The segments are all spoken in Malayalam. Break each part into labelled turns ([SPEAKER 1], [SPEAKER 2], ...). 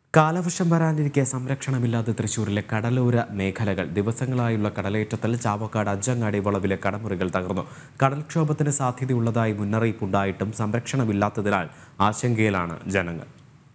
[SPEAKER 1] കാലവർഷം വരാനിരിക്കെ സംരക്ഷണമില്ലാതെ തൃശൂരിലെ കടലോര മേഖലകൾ ദിവസങ്ങളായുള്ള കടലേറ്റത്തിൽ ചാവക്കാട് അഞ്ചങ്ങാടി വളവിലെ കടമുറികൾ തകർന്നു കടൽക്ഷോഭത്തിന് സാധ്യതയുള്ളതായി മുന്നറിയിപ്പുണ്ടായിട്ടും സംരക്ഷണമില്ലാത്തതിനാൽ ആശങ്കയിലാണ് ജനങ്ങൾ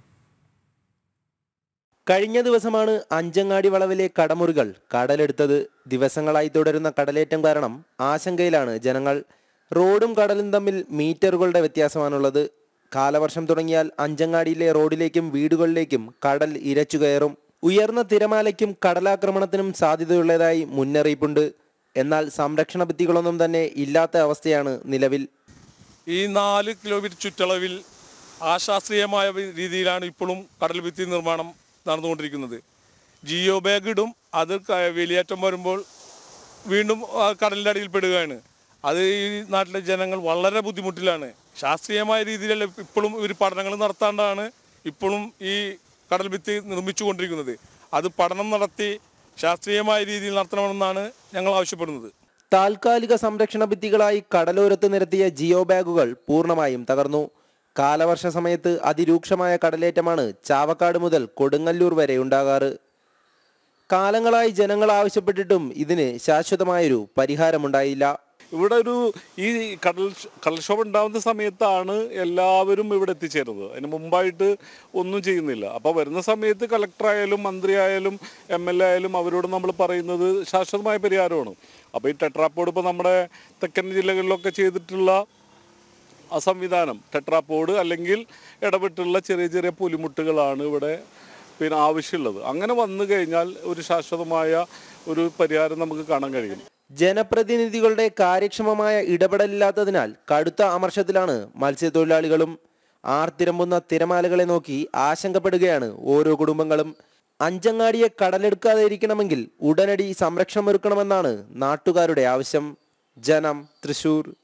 [SPEAKER 2] കഴിഞ്ഞ ദിവസമാണ് അഞ്ചങ്ങാടി വളവിലെ കടമുറികൾ കടലെടുത്തത് ദിവസങ്ങളായി തുടരുന്ന കടലേറ്റം കാരണം ആശങ്കയിലാണ് ജനങ്ങൾ റോഡും കടലും തമ്മിൽ മീറ്ററുകളുടെ വ്യത്യാസമാണുള്ളത് കാലവർഷം തുടങ്ങിയാൽ അഞ്ചങ്ങാടിയിലെ റോഡിലേക്കും വീടുകളിലേക്കും കടൽ ഇരച്ചു കയറും ഉയർന്ന തിരമാലയ്ക്കും കടലാക്രമണത്തിനും സാധ്യതയുള്ളതായി മുന്നറിയിപ്പുണ്ട് എന്നാൽ സംരക്ഷണ ഭിത്തികളൊന്നും തന്നെ ഇല്ലാത്ത അവസ്ഥയാണ് നിലവിൽ
[SPEAKER 3] ഈ നാല് കിലോമീറ്റർ ചുറ്റളവിൽ അശാസ്ത്രീയമായ രീതിയിലാണ് ഇപ്പോഴും കടൽ ഭിത്തി നിർമ്മാണം നടന്നുകൊണ്ടിരിക്കുന്നത് ജിയോ ബാഗ് ഇടും അത് ക- വേലിയേറ്റം വരുമ്പോൾ വീണ്ടും ആ കടലിൻ്റെ അടിയിൽ പെടുകയാണ് അത് ഈ നാട്ടിലെ ജനങ്ങൾ വളരെ ബുദ്ധിമുട്ടിലാണ് ശാസ്ത്രീയമായ രീതിയിലല്ല ഇപ്പോഴും ഇവർ പഠനങ്ങൾ നടത്താണ്ടാണ് ഇപ്പോഴും ഈ കടൽ ഭിത്തി നിർമ്മിച്ചുകൊണ്ടിരിക്കുന്നത് അത് പഠനം നടത്തി ശാസ്ത്രീയമായ രീതിയിൽ നടത്തണമെന്നാണ് ഞങ്ങൾ ആവശ്യപ്പെടുന്നത്
[SPEAKER 2] താൽക്കാലിക സംരക്ഷണ ഭിത്തികളായി കടലോരത്ത് നിരത്തിയ ജിയോ ബാഗുകൾ പൂർണ്ണമായും തകർന്നു കാലവർഷ സമയത്ത് അതിരൂക്ഷമായ കടലേറ്റമാണ് ചാവക്കാട് മുതൽ കൊടുങ്ങല്ലൂർ വരെ ഉണ്ടാകാറ് കാലങ്ങളായി ജനങ്ങൾ ആവശ്യപ്പെട്ടിട്ടും ഇതിന് ശാശ്വതമായൊരു പരിഹാരമുണ്ടായില്ല
[SPEAKER 4] ഇവിടെ ഒരു ഈ കടൽ കടൽക്ഷോഭം ഉണ്ടാകുന്ന സമയത്താണ് എല്ലാവരും ഇവിടെ എത്തിച്ചേരുന്നത് അതിന് മുമ്പായിട്ട് ഒന്നും ചെയ്യുന്നില്ല അപ്പോൾ വരുന്ന സമയത്ത് കളക്ടറായാലും മന്ത്രിയായാലും എം എൽ എ ആയാലും അവരോട് നമ്മൾ പറയുന്നത് ശാശ്വതമായ പരിഹാരമാണ് അപ്പോൾ ഈ ടെട്രാപ്പോഡ് ഇപ്പോൾ നമ്മുടെ തെക്കൻ ജില്ലകളിലൊക്കെ ചെയ്തിട്ടുള്ള ആ സംവിധാനം ടെട്രാപ്പോഡ് അല്ലെങ്കിൽ ഇടപെട്ടുള്ള ചെറിയ ചെറിയ പുലിമുട്ടുകളാണ് ഇവിടെ പിന്നെ ആവശ്യമുള്ളത് അങ്ങനെ വന്നു കഴിഞ്ഞാൽ ഒരു ശാശ്വതമായ ഒരു പരിഹാരം നമുക്ക് കാണാൻ കഴിയും
[SPEAKER 2] ജനപ്രതിനിധികളുടെ കാര്യക്ഷമമായ ഇടപെടലില്ലാത്തതിനാൽ കടുത്ത അമർഷത്തിലാണ് മത്സ്യത്തൊഴിലാളികളും ആർത്തിരമ്പുന്ന തിരമാലകളെ നോക്കി ആശങ്കപ്പെടുകയാണ് ഓരോ കുടുംബങ്ങളും അഞ്ചങ്ങാടിയെ കടലെടുക്കാതെ ഇരിക്കണമെങ്കിൽ ഉടനടി സംരക്ഷണമൊരുക്കണമെന്നാണ് നാട്ടുകാരുടെ ആവശ്യം ജനം തൃശൂർ